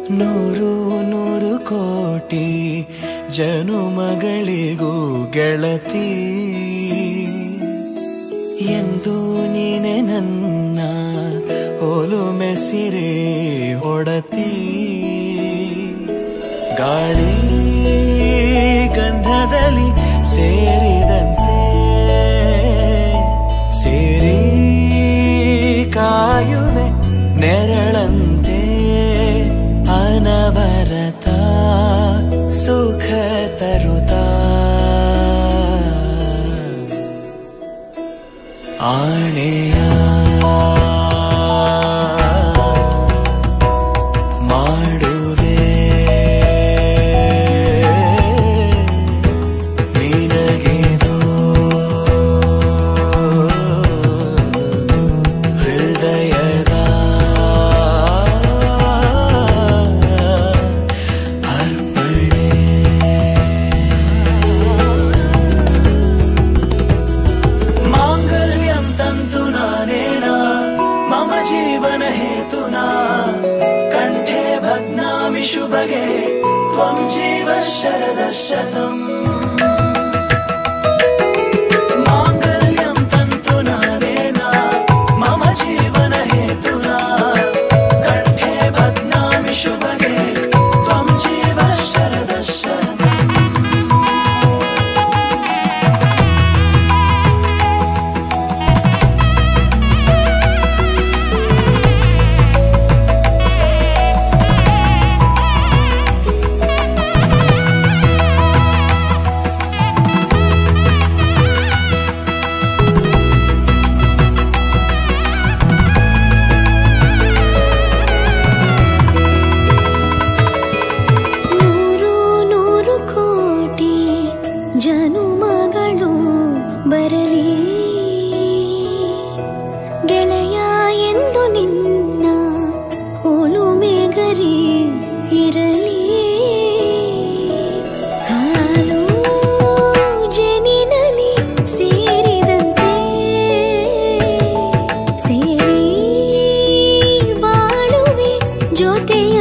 ನೂರು ನೂರು ಕೋಟಿ ಜನುಮಗಳಿಗೂ ಗೆಳತಿ ಎಂದು ನೀನೆ ನನ್ನ ಓಲು ಮೆಸಿರೆ ಒಡತಿ ಗಾಳಿ ಗಂಧದಲ್ಲಿ ಸೇರಿದಂತೆ ಸೇರಿ ಕಾಯುವೆ ನೆರಳಂತೆ ಅನವರತ ಸುಖ ತರುತ್ತಾ ಆಣೆಯ ಮಾಡುವೆ ನಿನಗೆದೋ ಹೃದಯದ ಅರ್ಪಣೆ माङ्गल्यं तन्तु नानेन मम जीवन हेतुना कण्ठे भग्नामि शुभगे त्वं जीव शरदशतम् माङ्गल्यं तन्तु नानेन मम जीवन हेतुना कण्ठे भग्नामि शुभगे त्वं जीव शरदशतम् ನೂರು ನೂರು ಕೋಟಿ ಜನುಮಗಳು ಬರಲಿ ಗೆಳೆಯ ಎಂದು ನಿನ್ನ ಒಲುಮೆಗರಿ ಇರಲಿ ಹಾಲು ಜನಿನಲಿ ಸೇರಿದಂತೆ ಸೇರಿ ಬಾಳುವೆ ಜೊತೆಯ